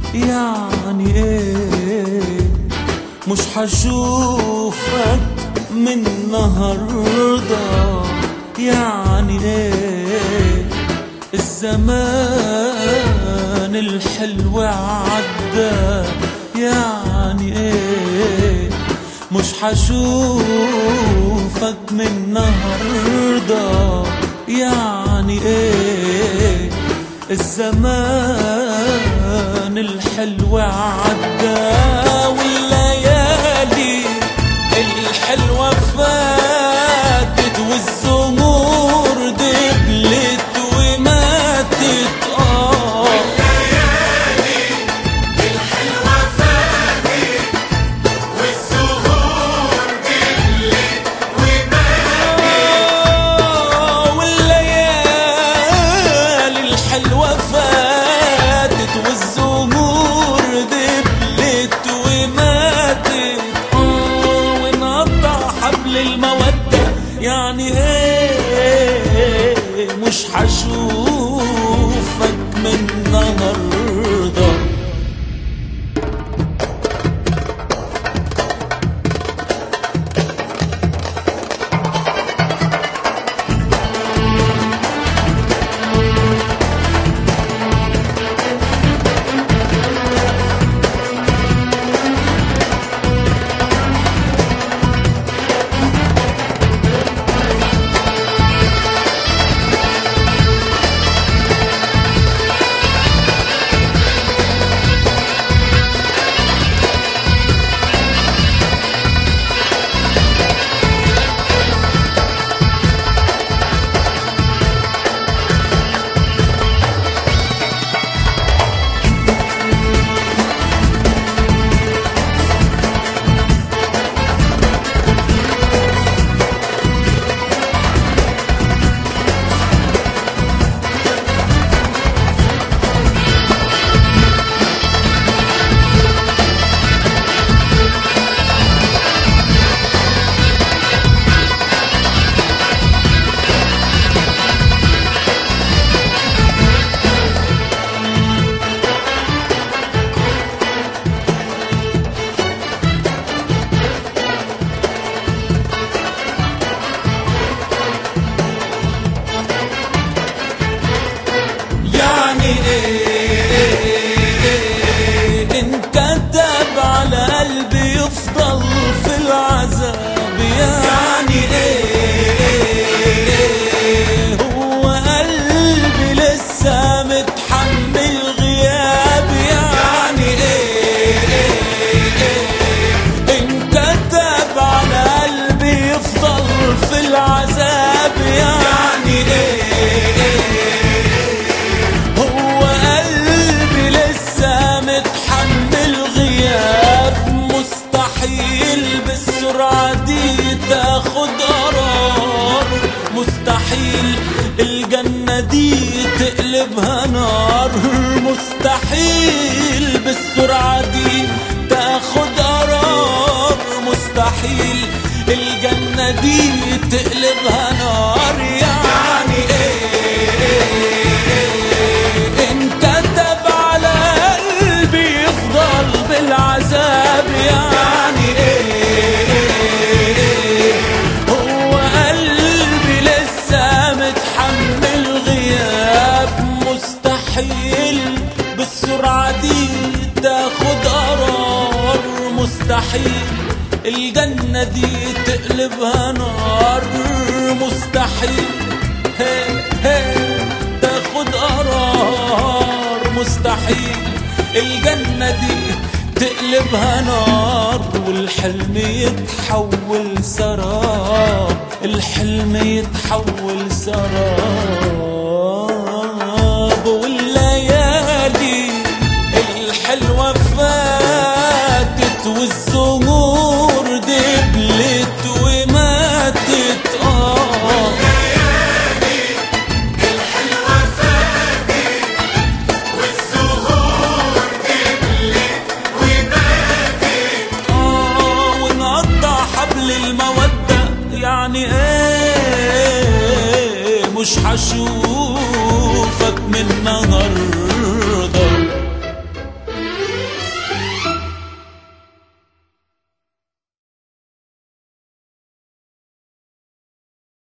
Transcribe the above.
يعني ايه مش حشوفك من النهارده يعني ايه الزمان الحلو عدى يعني ايه مش حشوفك من النهارده يعني ايه الزمان الحلو عدى والليالي الحلوة فاتت والزمور دبلت وماتت اه الحلوة فاتت والزهور دبلت وماتت آه، والليالي الحلوة فاتت والزهور دبلت وماتت آه، ونقطع حبل المودة يعني ايه مش حشوفك من النهارده يعني ايه ان كتب على قلبي يفضل في العذاب يعني ايه هو قلبي لسه متحمل غياب يعني ايه ان كتب على قلبي يفضل في العذاب يعني ايه هو قلبي لسه متحمل غياب مستحيل بالسرعة دي تاخد قرار مستحيل الجنة دي تقلبها نار مستحيل بالسرعة دي تاخد قرار مستحيل الجنة دي تقلبها نار يعني ايه ان كتب على قلبي يفضل بالعذاب يعني ايه هو قلبي لسه متحمل غياب مستحيل بالسرعة دي تاخد قرار مستحيل الجنة دي تقلبها نار مستحيل هي هي تاخد قرار مستحيل الجنة دي تقلبها نار والحلم يتحول سراب الحلم يتحول سراب والليالي الحلوة فاتت والزهور دبلت وماتت آه الحلوة فاتت والزهور دبلت وماتت آه ونقطع حبل المودة يعني ايه مش حشوفك من نهر